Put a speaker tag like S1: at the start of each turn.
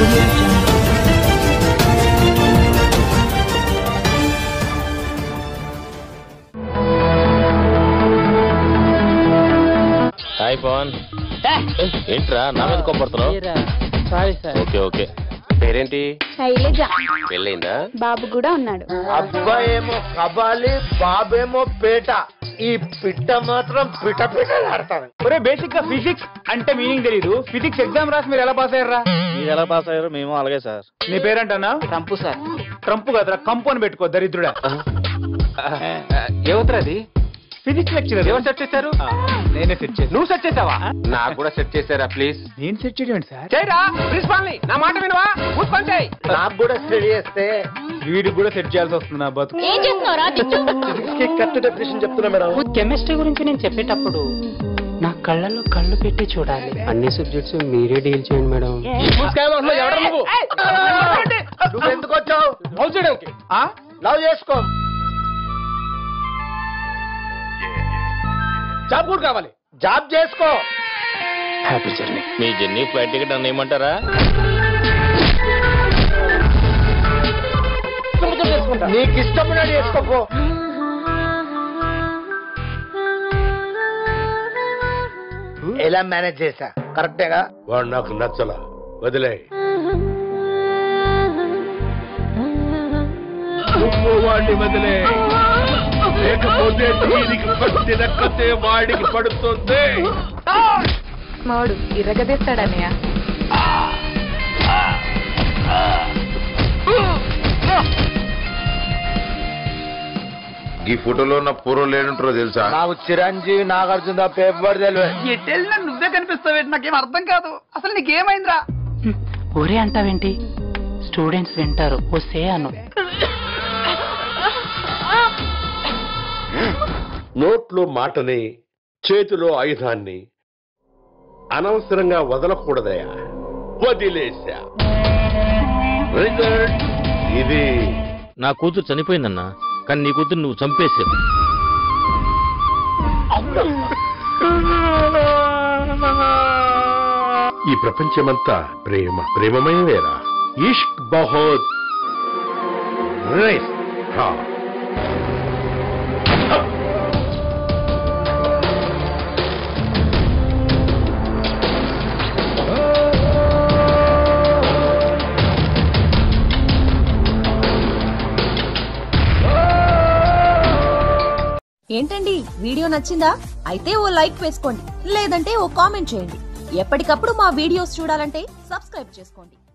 S1: audio jungle.
S2: Hi Pawan ఏంట్రా నా మీద కొప్పడుతున్నావు
S3: సారీ సార్
S2: ఓకే ఓకే పేరేంటి
S4: శైలజ
S2: పెళ్ళైందా
S4: బాబు కూడా ఉన్నాడు
S5: అబ్బాయేమో కబాలి బాబేమో పేట ఈ పిట్ట మాత్రం పిట పిట ఆడతాను
S3: ఒరే బేసిక్ గా ఫిజిక్స్ అంటే మీనింగ్ తెలీదు ఫిజిక్స్ ఎగ్జామ్ రాసి మీరు ఎలా పాస్ అయ్యారా
S6: మీరు ఎలా పాస్ అయ్యారు మేము అలాగే సార్
S3: నీ పేరేంటన్నా
S7: ట్రంప్ సార్
S3: ట్రంప్ కదరా కంపు అని పెట్టుకో దరిద్రుడా
S7: ఏవతరా అది
S3: ఫిజిక్స్ లెక్చరర్
S7: ఎవరు సెట్ చేశారు
S3: నేనే సెట్ చేసి
S7: నువ్వు సెట్ చేసావా
S2: నాకు కూడా సెట్ చేశారా ప్లీజ్
S3: నేను సెట్ చేయడం సార్
S7: చేయరా ప్రిన్సిపాల్ ని నా మాట వినవా మూసుకొని చేయి
S5: నాకు కూడా స్టడీ చేస్తే
S3: వీడికి కూడా సెట్ చేయాల్సి వస్తుంది నా బతుకు
S4: ఏం చేస్తున్నారా
S5: కరెక్ట్ డెఫినేషన్ చెప్తున్నా మేడం
S8: కెమిస్ట్రీ గురించి నేను చెప్పేటప్పుడు నా కళ్ళలో కళ్ళు పెట్టి చూడాలి అన్ని సబ్జెక్ట్స్ మీరే డీల్ చేయండి మేడం
S5: నువ్వు ఎందుకు వచ్చావు
S3: లవ్ చేయడానికి ఆ?
S5: లవ్ చేసుకో
S3: జాబ్ కూడా కావాలి
S5: జాబ్ చేసుకో
S3: హ్యాపీ జర్నీ
S2: మీ జర్నీ ఫ్లైట్ టికెట్ అన్న ఏమంటారా
S5: నీకు ఇష్టమైన చేసుకోపో ఎలా మేనేజ్ చేశా కరెక్టేగా
S9: వాడు నాకు నచ్చలా వదిలే నువ్వు వాడిని వదిలే లేకపోతే దీనికి పట్టిన కథే వాడికి పడుతుంది
S1: మావాడు ఇరగదీస్తాడన్నయ్య
S9: ఈ ఫోటోలో ఉన్న పూర్వం లేనుంటారో తెలుసా
S5: నాకు చిరంజీవి నాగార్జున తప్ప ఎవ్వరు తెలియదు
S7: ఎట్టెళ్ళినా నువ్వే కనిపిస్తావు నాకేం అర్థం కాదు అసలు నీకేమైందిరా
S8: ఒరే అంటావేంటి స్టూడెంట్స్ వింటారు వస్తే అను
S9: నోట్లో మాటని చేతిలో ఆయుధాన్ని అనవసరంగా వదలకూడదయా వదిలేశా రిజల్ట్ ఇది
S2: నా కూతురు చనిపోయిందన్నా కానీ నీ కూతురు నువ్వు చంపేసావు
S9: ఈ ప్రపంచమంతా ప్రేమ ప్రేమమయమేరా ఇష్క్ బహోత్ రైస్ హా.
S10: ఏంటండి వీడియో నచ్చిందా అయితే ఓ లైక్ వేసుకోండి లేదంటే ఓ కామెంట్ చేయండి ఎప్పటికప్పుడు మా వీడియోస్ చూడాలంటే సబ్స్క్రైబ్ చేసుకోండి